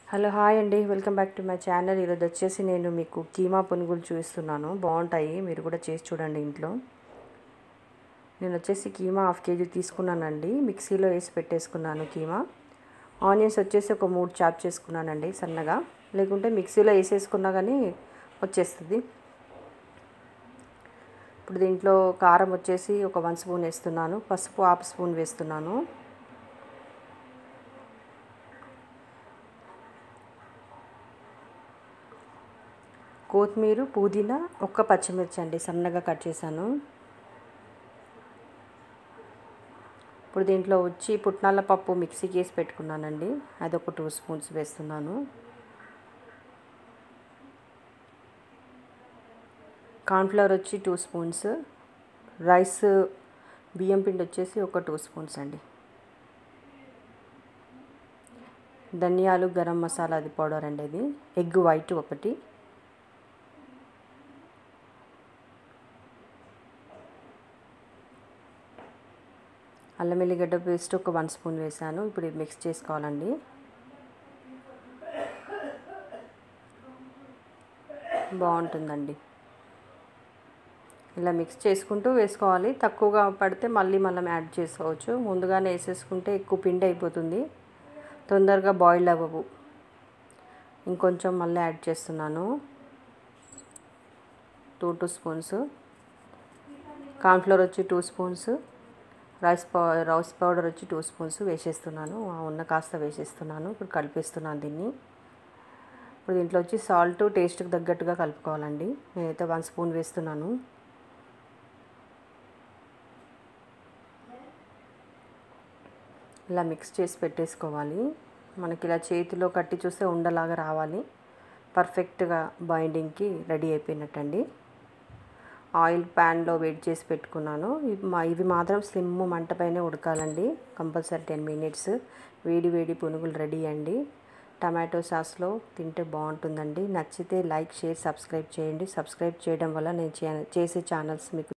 hello hi అండి welcome back to my channel ఈరోజు వచ్చేసి నేను మీకు కీమా పునుగులు చూపిస్తున్నాను బాగుంటాయి మీరు కూడా చేసి చూడండి ఇంట్లో నేను వచ్చేసి కీమా హాఫ్ కేజీ తీసుకున్నానండి మిక్సీలో వేసి పెట్టేసుకున్నాను కీమా ఆనియన్స్ వచ్చేసి ఒక మూడు చాప్ చేసుకున్నానండి సన్నగా లేకుంటే మిక్సీలో వేసేసుకున్నా కానీ వచ్చేస్తుంది ఇప్పుడు దీంట్లో కారం వచ్చేసి ఒక వన్ స్పూన్ వేస్తున్నాను పసుపు హాఫ్ స్పూన్ వేస్తున్నాను కొత్తిమీర పుదీనా ఒక్క పచ్చిమిర్చి అండి సన్నగా కట్ చేశాను ఇప్పుడు దీంట్లో వచ్చి పుట్నాల పప్పు మిక్సీకి వేసి పెట్టుకున్నానండి అది ఒక టూ స్పూన్స్ వేస్తున్నాను కార్న్ఫ్లవర్ వచ్చి టూ స్పూన్స్ రైస్ బియ్యం పిండి వచ్చేసి ఒక టూ స్పూన్స్ అండి ధనియాలు గరం మసాలా అది పౌడర్ అండి అది ఎగ్ వైట్ ఒకటి అల్లం ఎల్లిగడ్డ పేస్ట్ ఒక వన్ స్పూన్ వేసాను ఇప్పుడు ఇది మిక్స్ చేసుకోవాలండి బాగుంటుందండి ఇలా మిక్స్ చేసుకుంటూ వేసుకోవాలి తక్కువగా పడితే మళ్ళీ మనం యాడ్ చేసుకోవచ్చు ముందుగానే వేసేసుకుంటే ఎక్కువ పిండి అయిపోతుంది తొందరగా బాయిల్ అవ్వవు ఇంకొంచెం మళ్ళీ యాడ్ చేస్తున్నాను టూ టూ స్పూన్స్ కార్న్ఫ్లోర్ వచ్చి two spoons rice pow rice powder వచ్చి టూ స్పూన్స్ వేసేస్తున్నాను ఉన్న కాస్త వేసేస్తున్నాను ఇప్పుడు కలిపేస్తున్నాను దీన్ని ఇప్పుడు దీంట్లో వచ్చి సాల్ట్ టేస్ట్కి తగ్గట్టుగా కలుపుకోవాలండి నేనైతే వన్ స్పూన్ వేస్తున్నాను ఇలా మిక్స్ చేసి పెట్టేసుకోవాలి మనకి ఇలా చేతిలో కట్టి చూస్తే ఉండలాగా రావాలి పర్ఫెక్ట్గా బైండింగ్కి రెడీ అయిపోయినట్టండి ఆయిల్ ప్యాన్లో వేడి చేసి పెట్టుకున్నాను ఇవి మాత్రం స్లిమ్ మంట పైన ఉడకాలండి కంపల్సరీ టెన్ మినిట్స్ వేడి వేడి పునుగులు రెడీ అండి టమాటో సాస్లో తింటే బాగుంటుందండి నచ్చితే లైక్ షేర్ సబ్స్క్రైబ్ చేయండి సబ్స్క్రైబ్ చేయడం వల్ల నేను చేసే ఛానల్స్ మీకు